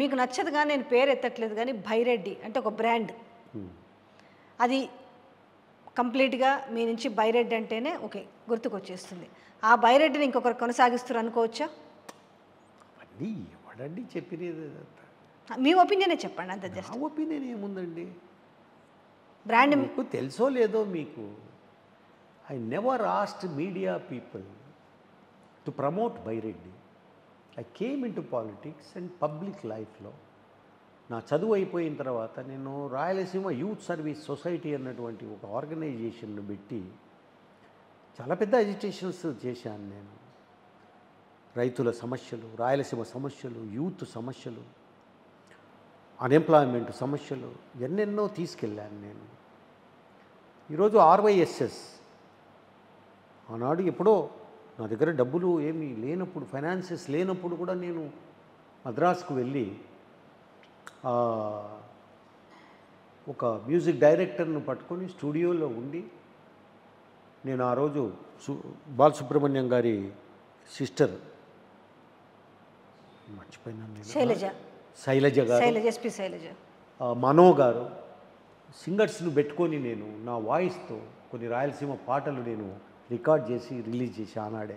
మీకు నచ్చదు కానీ నేను పేరు ఎత్తట్లేదు కానీ భైరెడ్డి అంటే ఒక బ్రాండ్ అది కంప్లీట్గా మీ నుంచి బైరెడ్డి అంటేనే ఓకే గుర్తుకొచ్చేస్తుంది ఆ బైరెడ్డిని ఇంకొకరు కొనసాగిస్తారు అనుకోవచ్చా అవన్నీ ఎవడండి చెప్పినది అదంతా? మీ ఒపీనియనే చెప్పండి అంత జస్ట్ నా ఒపీనియన్ ఏముందండి బ్రాండ్ మీకు తెలుసో లేదో మీకు I never asked media people to promote Byreddy I came into politics and public లైఫ్లో నా చదువు అయిపోయిన తర్వాత నేను రాయలసీమ యూత్ సర్వీస్ సొసైటీ అన్నటువంటి ఒక ఆర్గనైజేషన్ను పెట్టి చాలా పెద్ద అజిటేషన్స్ చేశాను నేను రైతుల సమస్యలు రాయలసీమ సమస్యలు యూత్ సమస్యలు అన్ఎంప్లాయ్మెంట్ సమస్యలు ఎన్నెన్నో తీసుకెళ్ళాను నేను ఈరోజు ఆర్వైఎస్ఎస్ ఆనాడు ఎప్పుడో నా దగ్గర డబ్బులు ఏమీ లేనప్పుడు ఫైనాన్సెస్ లేనప్పుడు కూడా నేను మద్రాసుకు వెళ్ళి ఆ, ఒక మ్యూజిక్ డైరెక్టర్ను పట్టుకొని స్టూడియోలో ఉండి నేను ఆ రోజు సు బాలసుబ్రహ్మణ్యం గారి సిస్టర్ మర్చిపోయినాను నేను శైలజ శైలజ గారు శైలజ ఎస్పి శైలజ ఆ, మనో గారు సింగర్స్ను పెట్టుకొని నేను నా వాయిస్తో కొన్ని రాయలసీమ పాటలు నేను రికార్డ్ చేసి రిలీజ్ చేసి ఆనాడే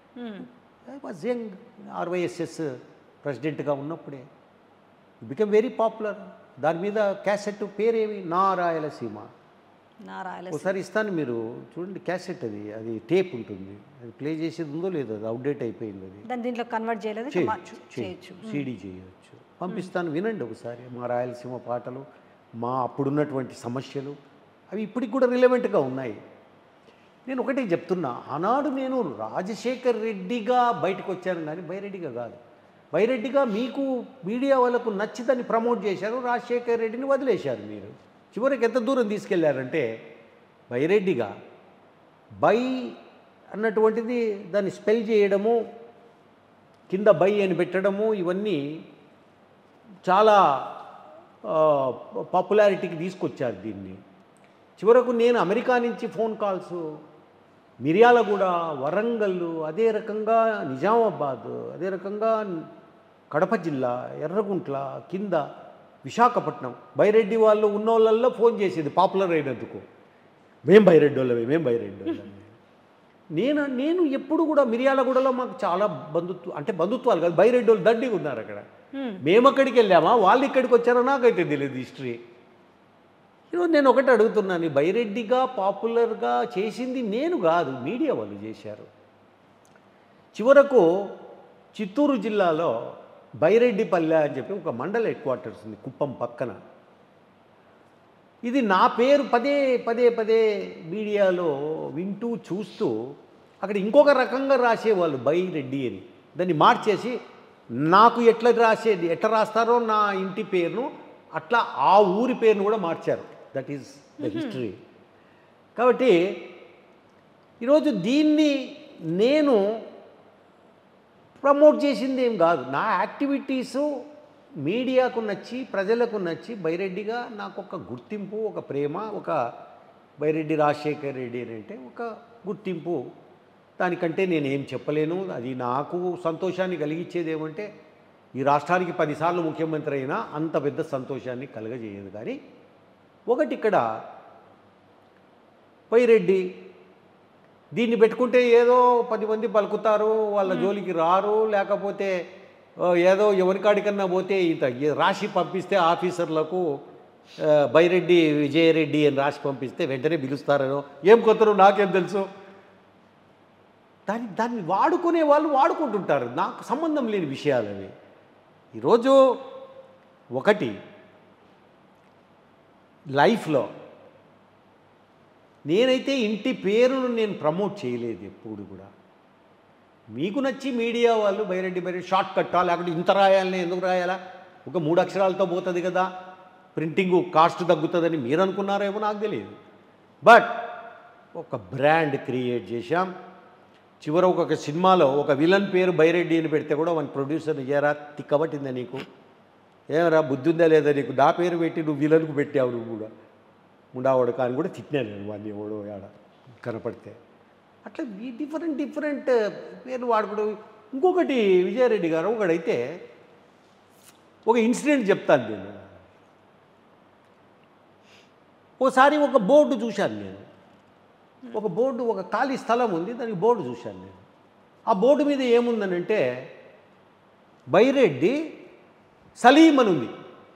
ఐ వాజ్ యంగ్ ఆర్వైఎస్ఎస్ ప్రెసిడెంట్గా ఉన్నప్పుడే బికమ్ వెరీ పాపులర్ దాని మీద క్యాసెట్ పేరేమి నా రాయలసీమ నా రాయల ఒకసారి ఇస్తాను మీరు చూడండి క్యాసెట్ అది అది టేప్ ఉంటుంది అది ప్లే చేసేది ఉందో లేదో అది అవుట్డేట్ అయిపోయింది అది దాన్ని దీంట్లో కన్వర్ట్ చేయలేదు ఇంకా చేయొచ్చు మార్చు- చేయొచ్చు సీడీ చేయొచ్చు పంపిస్తాను వినండి ఒకసారి మా రాయలసీమ పాటలు మా అప్పుడున్నటువంటి సమస్యలు అవి ఇప్పటికి కూడా రిలవెంట్గా ఉన్నాయి నేను ఒకటే చెప్తున్నా ఆనాడు నేను రాజశేఖర్ రెడ్డిగా బయటకు వచ్చాను కానీ బైరెడ్డిగా కాదు బైరెడ్డిగా మీకు మీడియా వాళ్ళకు నచ్చిదని ప్రమోట్ చేశారు రాజశేఖర్ రెడ్డిని వదిలేశారు మీరు చివరికి ఎంత దూరం తీసుకెళ్లారంటే బైరెడ్డిగా బై అన్నటువంటిది దాన్ని స్పెల్ చేయడము కింద బై అని పెట్టడము ఇవన్నీ చాలా పాపులారిటీకి తీసుకొచ్చారు దీన్ని చివరకు నేను అమెరికా నుంచి ఫోన్ కాల్స్ మిర్యాలగూడ వరంగల్ అదే రకంగా నిజామాబాద్ అదే రకంగా కడప జిల్లా ఎర్రగుంట్ల కింద విశాఖపట్నం బైరెడ్డి వాళ్ళు ఉన్న వాళ్ళల్లో ఫోన్ చేసేది పాపులర్ అయినందుకు మేం బైరెడ్డి వాళ్ళమే మేం బైరెడ్డి వాళ్ళమే నేను నేను ఎప్పుడు కూడా మిర్యాలగూడలో మాకు చాలా బంధుత్వం అంటే బంధుత్వాలు కాదు బైరెడ్డి వాళ్ళు దండిగా ఉన్నారు అక్కడ మేము అక్కడికి వెళ్ళామా వాళ్ళు ఇక్కడికి వచ్చారో నాకైతే తెలియదు హిస్టరీ ఈరోజు నేను ఒకటి అడుగుతున్నాను ఈ బైరెడ్డిగా పాపులర్గా చేసింది నేను కాదు మీడియా వాళ్ళు చేశారు చివరకు చిత్తూరు జిల్లాలో బైరెడ్డిపల్లె అని చెప్పి ఒక మండల హెడ్ క్వార్టర్స్ ఉంది కుప్పం పక్కన ఇది నా పేరు పదే పదే పదే మీడియాలో వింటూ చూస్తూ అక్కడ ఇంకొక రకంగా రాసేవాళ్ళు బై రెడ్డి అని దాన్ని మార్చేసి నాకు ఎట్లా రాసేది ఎట్లా రాస్తారో నా ఇంటి పేరును అట్లా ఆ ఊరి పేరును కూడా మార్చారు దట్ ఈస్ ద హిస్టరీ కాబట్టి ఈరోజు దీన్ని నేను ప్రమోట్ చేసింది ఏం కాదు నా యాక్టివిటీసు మీడియాకు నచ్చి ప్రజలకు నచ్చి బైరెడ్డిగా నాకు ఒక గుర్తింపు ఒక ప్రేమ ఒక బైరెడ్డి రాజశేఖర్ రెడ్డి అని అంటే ఒక గుర్తింపు దానికంటే నేను ఏం చెప్పలేను అది నాకు సంతోషాన్ని కలిగించేది ఏమంటే ఈ రాష్ట్రానికి పదిసార్లు ముఖ్యమంత్రి అయినా అంత పెద్ద సంతోషాన్ని కలగజేయదు కానీ ఒకటి ఇక్కడ బైరెడ్డి దీన్ని పెట్టుకుంటే ఏదో పది మంది పలుకుతారు వాళ్ళ జోలికి రారు లేకపోతే ఆ, ఏదో ఎవరికాడికన్నా పోతే ఇంత ఏ- రాసి పంపిస్తే ఆఫీసర్లకు ఆ, బైరెడ్డి విజయరెడ్డి అని రాసి పంపిస్తే వెంటనే పిలుస్తారనో ఏం కొత్తరు నాకేం తెలుసు దాన్ని దాన్ని వాడుకునే వాళ్ళు వాడుకుంటుంటారు నాకు సంబంధం లేని విషయాలు అవి ఈరోజు ఒకటి లైఫ్లో నేనైతే ఇంటి పేరును నేను ప్రమోట్ చేయలేదు ఎప్పుడు కూడా మీకు నచ్చి మీడియా వాళ్ళు బైరెడ్డి బైరెడ్డి షార్ట్ కట్టా లేకపోతే ఇంత రాయాలని ఎందుకు రాయాలా ఒక మూడు అక్షరాలతో పోతుంది కదా ప్రింటింగ్ కాస్ట్ తగ్గుతుందని మీరు అనుకున్నారేమో నాకు తెలియదు బట్ ఒక బ్రాండ్ క్రియేట్ చేశాం చివర ఒక సినిమాలో ఒక విలన్ పేరు బైరెడ్డి అని పెడితే కూడా మన ప్రొడ్యూసర్ ఏరా తిక్కబట్టిందా నీకు ఏమరా బుద్ధి ఉందా లేదా నీకు నా పేరు పెట్టి నువ్వు విలన్కు పెట్టావు నువ్వు కూడా ముండావాడు కానీ కూడా తిట్టినా నేను వాడిని ఎవడో ఆడ కనపడితే అట్లా ఈ డిఫరెంట్ డిఫరెంట్ పేర్లు వాడుకోవడం ఇంకొకటి విజయారెడ్డి గారు ఒకడైతే ఒక ఇన్సిడెంట్ చెప్తాను నేను ఓసారి ఒక బోర్డు చూశాను నేను ఒక బోర్డు ఒక ఖాళీ స్థలం ఉంది దానికి బోర్డు చూశాను నేను ఆ బోర్డు మీద ఏముందనంటే బైరెడ్డి సలీం అని ఉంది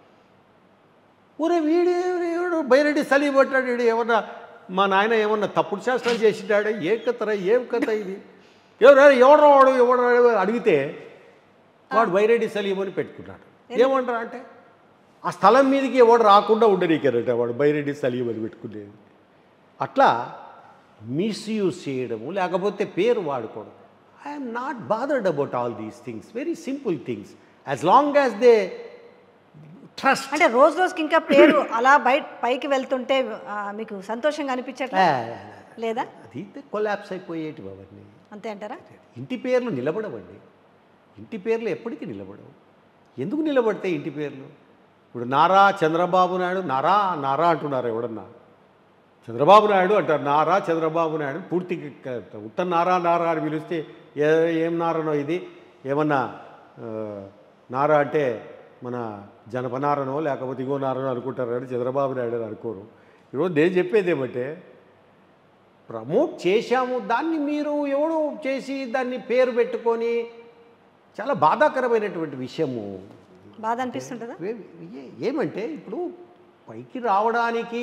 ఊరే వీడు వీడు బైరెడ్డి సలీం పట్టాడు వీడు ఏమన్నా మా నాయన ఏమన్నా తప్పుడు శాస్త్రం చేసినాడు ఏ కథరా ఏం కథ ఇది ఎవరు ఎవడో వాడు ఎవడో అడిగితే వాడు బైరెడ్డి సలీం అని పెట్టుకున్నాడు ఏమంటారు అంటే ఆ స్థలం మీదకి ఎవడు రాకుండా ఉండనీకారట వాడు బైరెడ్డి సలీం అని పెట్టుకునేది అట్లా మిస్యూజ్ చేయడము లేకపోతే పేరు వాడుకోవడం I'm not bothered about all these things very simple things as long as they trust అంటే రోజు రోజుకి ఇంకా పేరు అలా బయట పైకి వెళ్తుంటే ఆ, మీకు సంతోషంగా అనిపించట్లే లేదా అది కొలాప్స్ అయిపోయేటివి అవన్నీ అంతే అంటారా ఇంటి పేర్లు నిలబడవండి ఇంటి పేర్లు ఎప్పటికీ నిలబడవు ఎందుకు నిలబడతాయి ఇంటి పేర్లు ఇప్పుడు నారా చంద్రబాబు నాయుడు నారా నారా అంటున్నారు ఎవడన్నా చంద్రబాబు నాయుడు అంటారు నారా చంద్రబాబు నాయుడు పూర్తి ఉత్త నారా నారా అని పిలిస్తే ఏ ఏం నారనో ఇది ఏమన్నా ఆ, నారా అంటే మన జనపనారనో లేకపోతే ఇంకో నారనో అనుకుంటారు కానీ చంద్రబాబు నాయుడు అని అనుకోరు ఈరోజు నేను చెప్పేది ఏమంటే ప్రమోట్ చేశాము దాన్ని మీరు ఎవడో చేసి దాన్ని పేరు పెట్టుకొని చాలా బాధాకరమైనటువంటి విషయము బాధ అనిపిస్తుంటుందా ఏ- ఏ- ఏమంటే ఇప్పుడు పైకి రావడానికి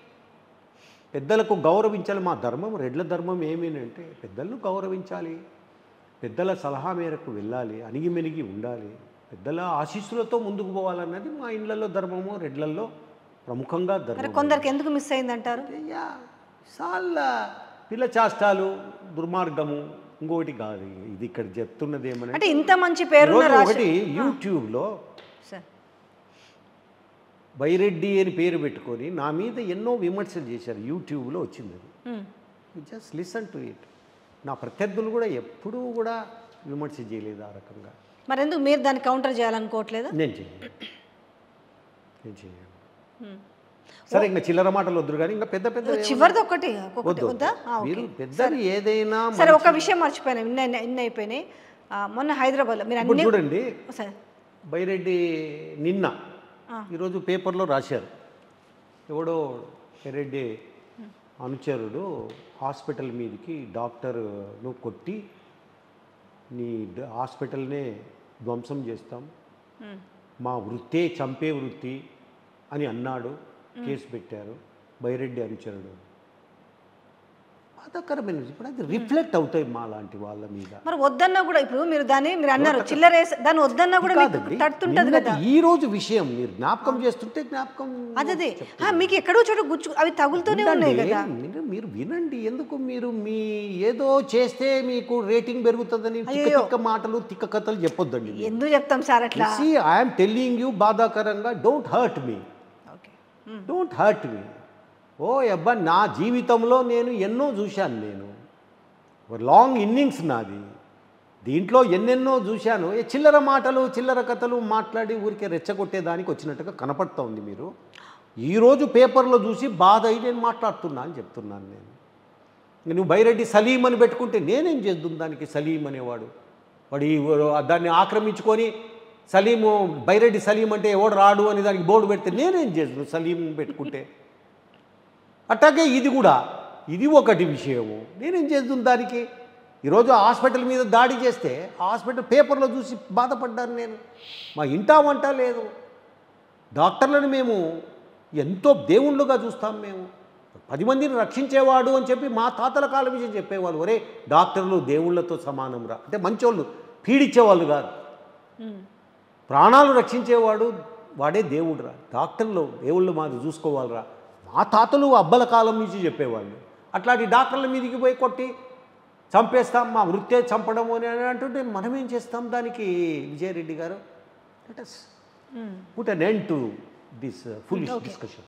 పెద్దలకు గౌరవించాలి మా ధర్మం రెడ్ల ధర్మం ఏమేనంటే పెద్దలను గౌరవించాలి పెద్దల సలహా మేరకు వెళ్ళాలి అణిగిమెనిగి ఉండాలి పెద్దల ఆశీస్సులతో ముందుకు పోవాలన్నది మా ఇళ్లలో ధర్మము రెడ్లల్లో ప్రముఖంగా మరి ధర్మం కొందరికి ఎందుకు మిస్ అయిందంటారు అయ్యా సాల్ల పిల్ల చాష్టాలు దుర్మార్గము ఇంకొకటి కాదు ఇది ఇక్కడ చెప్తున్నది ఏమనంటే అంటే ఇంత మంచి పేరున్న ఈరోజు రాష్ట్ర ఒకటి యూట్యూబ్లో సార్ బైరెడ్డి అని పేరు పెట్టుకొని నా మీద ఎన్నో విమర్శలు చేశారు యూట్యూబ్లో వచ్చింది అది um. Just listen to it నా ప్రత్యర్థులు కూడా ఎప్పుడూ కూడా విమర్శ చేయలేదు ఆ రకంగా మరి ఎందుకు మీరు దాన్ని కౌంటర్ చేయాలనుకోవట్లేదా నేను చేయను నేను చేయను ఉమ్. సరే ఇంకా చిల్లర మాటలు వద్దు కానీ ఇంకా పెద్ద పెద్ద చివరిది ఒకటి ఒక్కొక్కటి వద్దు వద్దా ఆ, ఓకే. మీరు పెద్దలు ఏదైనా సరే ఒక విషయం మర్చిపోయాను ఇన్ని ఇన్ని- ఇన్ని అయిపోయినాయి ఆ, మొన్న హైదరాబాద్లో మీరు ఇప్పుడు అన్ని చూడండి సరే బైరెడ్డి నిన్న ఆ. ఈరోజు పేపర్లో రాశారు ఎవడో బైరెడ్డి అనుచరుడు హాస్పిటల్ మీదకి డాక్టర్ను కొట్టి నీ డ- హాస్పిటల్నే ధ్వంసం చేస్తాం ఉమ్. మా వృత్తే చంపే వృత్తి అని అన్నాడు కేసు పెట్టారు బైరెడ్డి అనుచరుడు బాధాకరమైన విషయం. ఇప్పుడు అది రిఫ్లెక్ట్ అవుతాయి మా లాంటి వాళ్ళ మీద మరి వద్దన్నా కూడా ఇప్పుడు మీరు దాన్ని మీరు అన్నారు చిల్లరేసి దాన్ని వద్దన్నా కూడా మీకు కాదండి. తడుతుంటది నిన్నటి కదా ఈ రోజు విషయం మీరు జ్ఞాపకం చేస్తుంటే జ్ఞాపకం అదే ఆ, మీకు ఎక్కడో చోట గుచ్చు అవి తగులుతూనే ఉన్నాయి ఉండండి. కదా మీరు మీరు వినండి ఎందుకు మీరు మీ ఏదో చేస్తే మీకు రేటింగ్ పెరుగుతుందని తిక్క అయ్యయ్యో. తిక్క మాటలు తిక్క కథలు చెప్పొద్దండి ఎందుకు చెప్తాం సార్ అట్లా సి ఐఎమ్ టెల్లింగ్ యూ బాధాకరంగా don't hurt me okay don't hurt me ఓ అబ్బా నా జీవితంలో నేను ఎన్నో చూశాను నేను ఒక లాంగ్ ఇన్నింగ్స్ నాది దీంట్లో ఎన్నెన్నో చూశాను ఏ చిల్లర మాటలు చిల్లర కథలు మాట్లాడి ఊరికే రెచ్చగొట్టేదానికి వచ్చినట్టుగా కనపడుతూ ఉంది మీరు ఈరోజు పేపర్లో చూసి బాధ అయి నేను మాట్లాడుతున్నా అని చెప్తున్నాను నేను ఇంక నువ్వు బైరెడ్డి సలీం అని పెట్టుకుంటే నేనేం చేద్దాం దానికి సలీం అనేవాడు వాడు ఈ దాన్ని ఆక్రమించుకొని సలీము బైరెడ్డి సలీం అంటే ఎవడు రాడు అని దానికి బోర్డు పెడితే నేనేం చేద్దాం సలీం పెట్టుకుంటే అట్లాగే ఇది కూడా ఇది ఒకటి విషయము నేనేం చేద్దాం దానికి ఈరోజు హాస్పిటల్ మీద దాడి చేస్తే ఆ హాస్పిటల్ పేపర్లో చూసి బాధపడ్డాను నేను మా ఇంటా వంట లేదు డాక్టర్లను మేము ఎంతో దేవుళ్ళుగా చూస్తాం మేము పది మందిని రక్షించేవాడు అని చెప్పి మా తాతల కాలం విషయం చెప్పేవాళ్ళు ఒరే డాక్టర్లు దేవుళ్ళతో సమానం రా అంటే మంచోళ్ళు పీడిచ్చేవాళ్ళు కాదు ఉమ్. ప్రాణాలు రక్షించేవాడు వాడే దేవుడురా డాక్టర్లు దేవుళ్ళు మాది చూసుకోవాలిరా మా తాతలు అబ్బల కాలం నుంచి చెప్పేవాళ్ళు అట్లాంటి డాక్టర్ల మీదకి పోయి కొట్టి చంపేస్తాం మా వృత్తే చంపడం అని అని అంటుంటే మనం ఏం చేస్తాం దానికి విజయరెడ్డి గారు let us um. Put an end to this full discussion